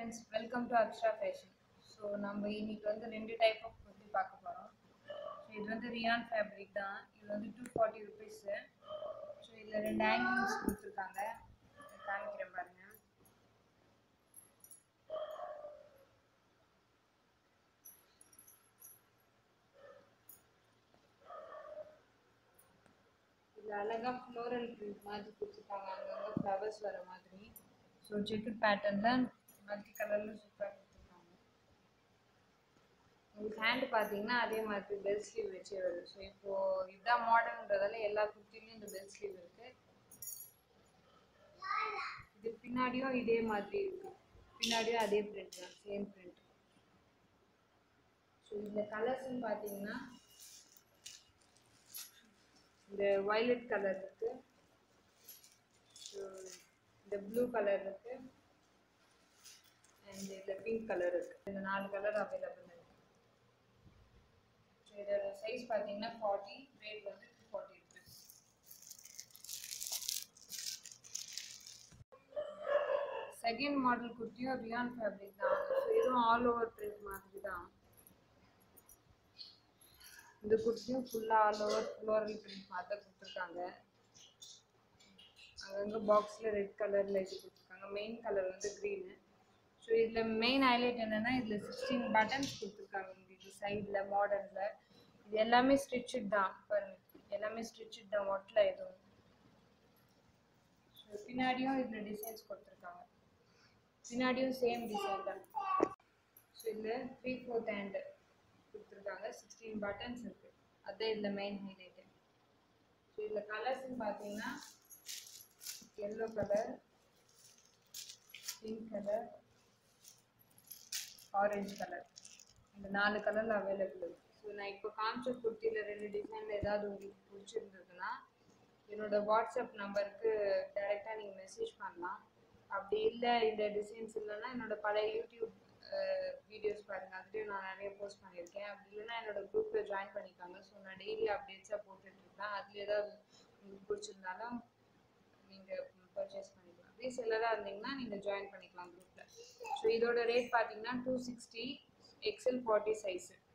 friends welcome to Aksha fashion so நம்ம இன்னைக்கு வந்து ரெண்டு டைப் ஆஃப் குர்த்தி பார்க்க போகிறோம் ஸோ இது வந்து ரியான் ஃபேப்ரிக் தான் இது வந்து டூ ஃபார்ட்டி ருபீஸு ஸோ இதில் ரெண்டு ஹேங்கிங்ஸ் கொடுத்துருக்காங்க இதை காமிக்கிறேன் பாருங்க இதில் அழகாக ஃப்ளோரல் பிரிண்ட் மாதிரி கொடுத்துருக்காங்க அங்கங்கே ஃப்ளவர்ஸ் வர மாதிரி ஸோ செக்குட் பேட்டர்னில் மல்டி கலரில் சூப்பராக கொடுத்துருக்காங்க உங்களுக்கு ஹேண்டு பார்த்தீங்கன்னா அதே மாதிரி பெல் ஸ்லீவ் வச்சே வருது ஸோ இப்போது இதுதான் மாடர்ன்றதால எல்லா குர்த்திலையும் இந்த பெல் ஸ்லீவ் இருக்குது இது பின்னாடியும் இதே மாதிரி இருக்கு பின்னாடியும் அதே பிரிண்ட் தான் சேம் பிரிண்ட் ஸோ இதில் கலர்ஸ்ன்னு பார்த்தீங்கன்னா இந்த வயலட் கலர் இருக்கு ஸோ இந்த ப்ளூ கலர் இருக்கு அண்ட் இதில் பிங்க் கலர் இருக்கு இந்த நாலு கலர் அவைலபிள் இருக்கு ஸோ இதோட சைஸ் பார்த்தீங்கன்னா ஃபார்ட்டி ரேட் வந்து two forty rupees second model குர்த்தியும் ரியான் ஃபேப்ரிக் தான் ஸோ இதுவும் ஆல் ஓவர் பிரிண்ட் மாதிரி தான் இந்த குர்த்தியும் ஃபுல்லாக ஆல் ஓவர் ஃப்ளோரல் பிரிண்ட் மாதிரி தான் கொடுத்துருக்காங்க அங்கங்கே பாக்ஸில் ரெட் கலரில் இது கொடுத்துருக்காங்க மெயின் கலர் வந்து க்ரீனு ஸோ இதில் மெயின் ஹைலைட் என்னென்னா இதில் சிக்ஸ்டீன் பட்டன்ஸ் கொடுத்துருக்காங்க உங்களுக்கு சைடில் மாடர்னில் இது எல்லாமே ஸ்டிச்சுட் தான் பாருங்க எல்லாமே ஸ்டிச்சுட் தான் ஒட்டில் எதுவும் ஸோ பின்னாடியும் இதில் டிசைன்ஸ் கொடுத்துருக்காங்க பின்னாடியும் சேம் டிசைன் தான் ஸோ இதில் த்ரீ ஃபோர்த் ஹேண்டு கொடுத்துருக்காங்க சிக்ஸ்டீன் பட்டன்ஸ் இருக்குது அதுதான் இதில் மெயின் ஹைலைட்டு ஸோ இதில் கலர்ஸ்ன்னு பார்த்தீங்கன்னா yellow colour pink colour orange colour இந்த நாலு கலரில் அவைலபிள் இருக்குது ஸோ நான் இப்போ காமிச்ச குர்த்தியில் ரெண்டு டிசைனில் ஏதாவது உங்களுக்கு பிடிச்சிருந்ததுன்னா என்னோட வாட்ஸ்அப் நம்பருக்கு டைரெக்டாக நீங்கள் மெசேஜ் பண்ணலாம் அப்படி இல்லை இந்த டிசைன்ஸ் இல்லைன்னா என்னோட பழைய யூடியூப் வீடியோஸ் பாருங்கள் அதுலேயும் நான் நிறைய போஸ்ட் பண்ணியிருக்கேன் அப்படி இல்லைன்னா என்னோட குரூப்பில் ஜாயின் பண்ணிக்காங்க ஸோ நான் டெய்லி அப்டேட்ஸாக போட்டுட்ருக்கேன் அதில் ஏதாவது உங்களுக்கு பிடிச்சிருந்தாலும் நீங்கள் பர்ச்சேஸ் பண்ணிக்கலாம் ரீசெல்லராக இருந்தீங்கன்னா நீங்கள் ஜாயின் பண்ணிக்கலாம் குரூப்பில் ஸோ இதோட ரேட் பார்த்தீங்கன்னா two sixty XL forty size